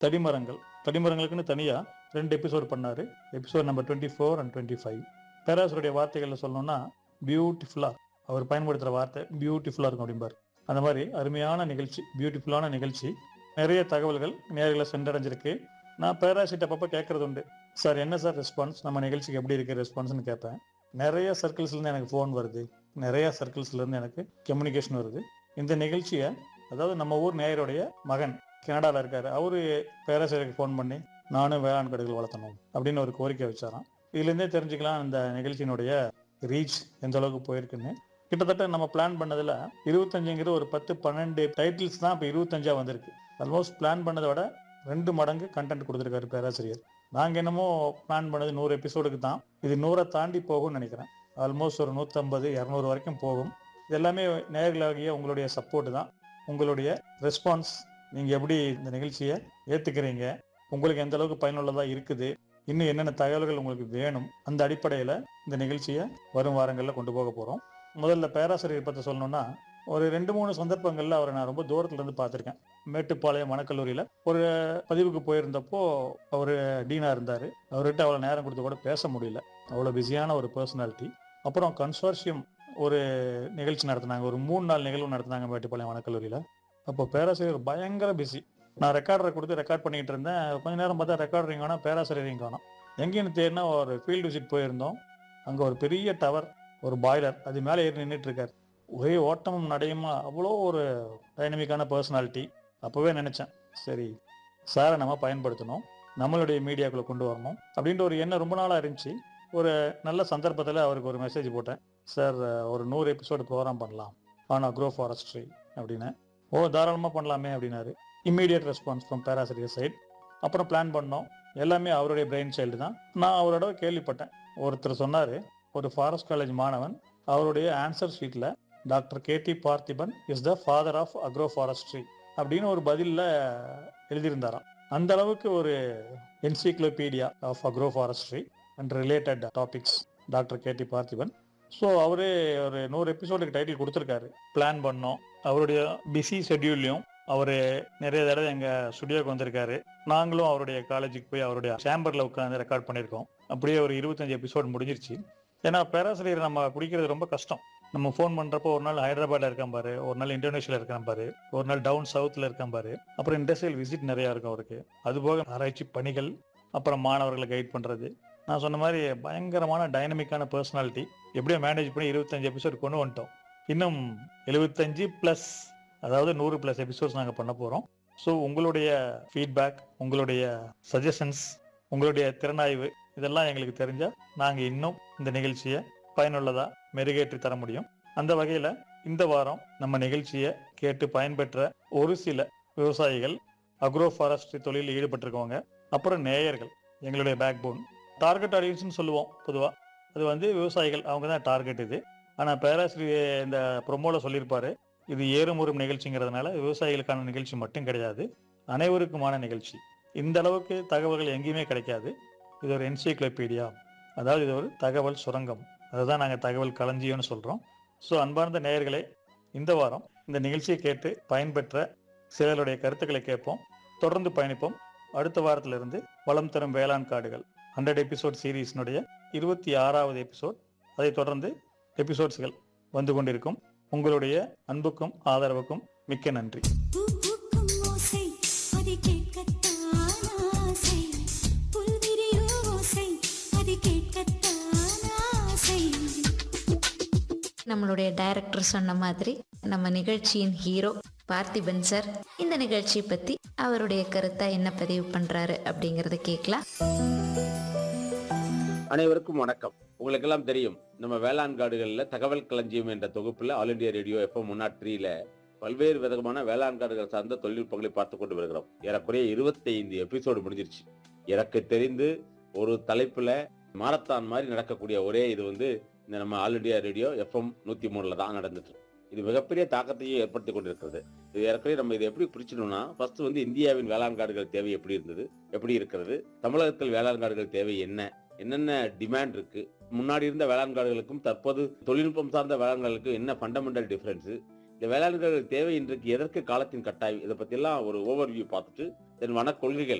தடிமரங்கள் தடிமரங்களுக்குன்னு தனியா ரெண்டு எபிசோட் பண்ணாரு episode number twenty four and twenty five பேராசருடைய வார்த்தைகள்ல சொல்லணும்னா பியூட்டிஃபுல்லா அவர் பயன்படுத்துற வார்த்தை பியூட்டிஃபுல்லா இருக்கும் அப்படிம்பார் அந்த மாதிரி அருமையான நிகழ்ச்சி பியூட்டிஃபுல்லான நிகழ்ச்சி நிறைய தகவல்கள் நேர்களை சென்றடைஞ்சிருக்கு நான் பேராசிட்ட அப்பப்போ கேட்கறது உண்டு சார் என்ன சார் ரெஸ்பான்ஸ் நம்ம நிகழ்ச்சிக்கு எப்படி இருக்கு ரெஸ்பான்ஸ்னு கேட்பேன் நிறைய சர்க்கிள்ஸ்ல இருந்து எனக்கு ஃபோன் வருது நிறைய சர்க்கிள்ஸ்ல இருந்து எனக்கு கம்யூனிகேஷன் வருது இந்த நிகழ்ச்சியை அதாவது நம்ம ஊர் நேயருடைய மகன் கனடால இருக்காரு அவரு பேராசிரியருக்கு ஃபோன் பண்ணி நானும் வேளாண் கடைகள் வளர்த்தணும் அப்படின்னு ஒரு கோரிக்கை வச்சாராம் இதுல இருந்தே தெரிஞ்சுக்கலாம் இந்த நிகழ்ச்சியினுடைய ரீச் எந்த அளவுக்கு போயிருக்குன்னு கிட்டத்தட்ட நம்ம பிளான் பண்ணதுல இருபத்தஞ்சுங்கிற ஒரு பத்து பன்னெண்டு டைட்டில்ஸ் தான் இப்போ இருபத்தஞ்சா வந்திருக்கு ஆல்மோஸ்ட் பிளான் பண்ணதை விட ரெண்டு மடங்கு கண்டென்ட் கொடுத்துருக்காரு பேராசிரியர் நாங்க என்னமோ பிளான் பண்ணது நூறு எபிசோடுக்கு தான் இது நூறை தாண்டி போகும்னு நினைக்கிறேன் ஆல்மோஸ்ட் ஒரு நூற்றம்பது இரநூறு வரைக்கும் போகும் இது எல்லாமே நேர்களாகிய உங்களுடைய சப்போர்ட் தான் உங்களுடைய ரெஸ்பான்ஸ் நீங்க எப்படி இந்த நிகழ்ச்சியை ஏத்துக்கிறீங்க உங்களுக்கு எந்த அளவுக்கு பயனுள்ளதா இருக்குது இன்னும் என்னென்ன தகவல்கள் உங்களுக்கு வேணும் அந்த அடிப்படையில இந்த நிகழ்ச்சியை வரும் வாரங்களில் கொண்டு போக போறோம் முதல்ல பேராசிரியர் பற்றி சொல்லணும்னா ஒரு ரெண்டு மூணு சந்தர்ப்பங்கள்ல அவரை நான் ரொம்ப தூரத்துல இருந்து பார்த்திருக்கேன் மேட்டுப்பாளையம் வனக்கல்லூரியில ஒரு பதிவுக்கு போயிருந்தப்போ அவர் டீனா இருந்தாரு அவர்கிட்ட அவ்வளவு நேரம் கொடுத்து கூட பேச முடியல அவ்வளவு பிஸியான ஒரு பர்சனாலிட்டி அப்புறம் கன்சோர்ஷியம் ஒரு நிகழ்ச்சி நடத்தினாங்க ஒரு மூணு நாள் நிகழ்வு நடத்தினாங்க மேட்டுப்பாளையம் வனக்கல்லூரியில அப்போ பேராசிரியர் பயங்கர பிஸி நான் ரெக்கார்டரை கொடுத்து ரெக்கார்ட் பண்ணிட்டு இருந்தேன் கொஞ்ச நேரம் பார்த்தா ரெக்கார்டரிங் காணும் பேராசிரியரையும் காணும் எங்கேன்னு தேடினா ஒரு ஃபீல்டு விசிட் போயிருந்தோம் அங்கே ஒரு பெரிய டவர் ஒரு பாய்லர் அது மேலே ஏறி நின்றுட்டு இருக்காரு ஒரே ஓட்டமும் நடையுமா அவ்வளோ ஒரு டைனமிக்கான பர்சனாலிட்டி அப்போவே நினச்சேன் சரி சாரை நம்ம பயன்படுத்தணும் நம்மளுடைய மீடியாக்குள்ளே கொண்டு வரணும் அப்படின்ற ஒரு எண்ணம் ரொம்ப நாளாக இருந்துச்சு ஒரு நல்ல சந்தர்ப்பத்தில் அவருக்கு ஒரு மெசேஜ் போட்டேன் சார் ஒரு நூறு எபிசோடு ப்ரோக்ராம் பண்ணலாம் ஆன் அக்ரோ ஃபாரஸ்ட்ரி அப்படின்னு ஓ தாராளமாக பண்ணலாமே அப்படின்னாரு இம்மீடியட் ரெஸ்பான்ஸ் ஃப்ரம் பேராசிரியர் சைட் அப்புறம் பிளான் பண்ணோம் எல்லாமே அவருடைய பிரெயின் சைல்டு தான் நான் அவரோட கேள்விப்பட்டேன் ஒருத்தர் சொன்னார் ஒரு ஃபாரஸ்ட் காலேஜ் மாணவன் அவருடைய ஆன்சர் ஷீட்டில் doctor KD Parthiban is the father of agro forestry அப்படின்னு ஒரு பதிலில் எழுதியிருந்தாராம் அந்த அளவுக்கு ஒரு encyclopedia of agro forestry and related topics doctor KD Parthiban so அவரே ஒரு நூறு எபிசோடுக்கு டைட்டில் கொடுத்துருக்காரு பிளான் பண்ணோம் அவருடைய பிஸி ஷெட்யூல்லையும் அவர் நிறைய தடவை எங்கள் ஸ்டுடியோக்கு வந்திருக்காரு நாங்களும் அவருடைய காலேஜுக்கு போய் அவருடைய சேம்பரில் உட்காந்து ரெக்கார்ட் பண்ணியிருக்கோம் அப்படியே ஒரு இருபத்தஞ்சு எபிசோடு முடிஞ்சிருச்சு ஏன்னா பேராசிரியர் நம்ம பிடிக்கிறது ரொம்ப கஷ்டம் நம்ம ஃபோன் பண்றப்போ ஒரு நாள் ஹைதராபாத்ல இருக்கான் பாரு ஒரு நாள் இந்தோனேஷியால இருக்கான் பாரு ஒரு நாள் டவுன் சவுத்ல இருக்கான் பாரு அப்புறம் இண்டஸ்ட்ரியல் விசிட் நிறைய இருக்கும் அவருக்கு அதுபோக ஆராய்ச்சி பணிகள் அப்புறம் மாணவர்களை கைட் பண்றது நான் சொன்ன மாதிரி பயங்கரமான டைனமிக்கான பர்சனாலிட்டி எப்படியோ மேனேஜ் பண்ணி இருபத்தஞ்சு எபிசோட் கொண்டு வந்துட்டோம் இன்னும் எழுபத்தஞ்சு ப்ளஸ் அதாவது நூறு ப்ளஸ் எபிசோட்ஸ் நாங்கள் பண்ண போகிறோம் ஸோ உங்களுடைய ஃபீட்பேக் உங்களுடைய சஜஷன்ஸ் உங்களுடைய திறனாய்வு இதெல்லாம் எங்களுக்கு தெரிஞ்சால் நாங்கள் இன்னும் இந்த நிகழ்ச்சியை பயனுள்ளதா மெருகேற்றி தர முடியும் அந்த வகையில இந்த வாரம் நம்ம நிகழ்ச்சியை கேட்டு பயன்பெற்ற ஒரு சில விவசாயிகள் அக்ரோ ஃபாரஸ்ட்ரி தொழிலில் ஈடுபட்டிருக்கவங்க அப்புறம் நேயர்கள் எங்களுடைய பேக் போன் டார்கெட் ஆடியன்ஸ்னு சொல்லுவோம் பொதுவா அது வந்து விவசாயிகள் அவங்க தான் டார்கெட் இது ஆனா பேராசிரியர் இந்த ப்ரொமோல சொல்லியிருப்பாரு இது ஏறுமுறும் நிகழ்ச்சிங்கிறதுனால விவசாயிகளுக்கான நிகழ்ச்சி மட்டும் கிடையாது அனைவருக்குமான நிகழ்ச்சி இந்த அளவுக்கு தகவல்கள் எங்கேயுமே கிடைக்காது இது ஒரு என்சைக்ளோபீடியா அதாவது இது ஒரு தகவல் சுரங்கம் அதுதான் நாங்கள் தகவல் களஞ்சியம்னு சொல்கிறோம் ஸோ அன்பார்ந்த நேயர்களே இந்த வாரம் இந்த நிகழ்ச்சியை கேட்டு பயன்பெற்ற சிலருடைய கருத்துக்களை கேட்போம் தொடர்ந்து பயணிப்போம் அடுத்த வாரத்திலிருந்து வளம் தரும் வேளாண் காடுகள் ஹண்ட்ரட் எபிசோட் சீரீஸ்னுடைய இருபத்தி ஆறாவது எபிசோட் அதை தொடர்ந்து எபிசோட்ஸ்கள் வந்து கொண்டிருக்கும் உங்களுடைய அன்புக்கும் ஆதரவுக்கும் மிக்க நன்றி பூ பூக்கும் ஓசை அது கேட்கத்தான் ஆசை புல்விரியும் ஓசை அது கேட்கத்தான் ஆசை நம்மளுடைய டைரக்டர் சொன்ன மாதிரி நம்ம நிகழ்ச்சியின் ஹீரோ பார்த்திபன் சார் இந்த நிகழ்ச்சியை பத்தி அவருடைய கருத்தா என்ன பதிவு பண்றாரு அப்படிங்கறத கேட்கலாம் அனைவருக்கும் வணக்கம் உங்களுக்கெல்லாம் தெரியும் நம்ம வேளாண் காடுகளில் தகவல் களஞ்சியம் என்ற தொகுப்புல ஆல் இண்டியா ரேடியோ எஃப்எம் முன்னாட் த்ரீல பல்வேறு விதமான வேளாண் காடுகள் சார்ந்த தொழில்நுட்பங்களை பார்த்து கொண்டு வருகிறோம் ஏறக்குறைய இருபத்தி ஐந்து எபிசோடு முடிஞ்சிருச்சு எனக்கு தெரிந்து ஒரு தலைப்புல மாரத்தான் மாதிரி நடக்கக்கூடிய ஒரே இது வந்து இந்த நம்ம ஆல் இண்டியா ரேடியோ எஃப்எம் நூத்தி மூணுல தான் நடந்துட்டு இருக்கு. இது மிகப்பெரிய தாக்கத்தையும் ஏற்படுத்தி கொண்டிருக்கிறது இது ஏற்கனவே நம்ம இதை எப்படி பிரிச்சிடணும்னா ஃபர்ஸ்ட் வந்து இந்தியாவின் வேளாண் காடுகள் தேவை எப்படி இருந்தது எப்படி இருக்கிறது தமிழகத்தில் வேளாண் காடுகள் தேவை என்ன என்னென்ன டிமாண்ட் இருக்கு முன்னாடி இருந்த வேளாண் காடுகளுக்கும் தற்போது தொழில்நுட்பம் சார்ந்த வேளாண் காடுகளுக்கும் என்ன ஃபண்டமெண்டல் டிஃபரன்ஸ் இந்த வேளாண்களுக்கு தேவை இன்றைக்கு எதற்கு காலத்தின் கட்டாயம் இதை பத்தி எல்லாம் ஒரு ஓவர்வியூ பார்த்துட்டு தென் வன கொள்கைகள்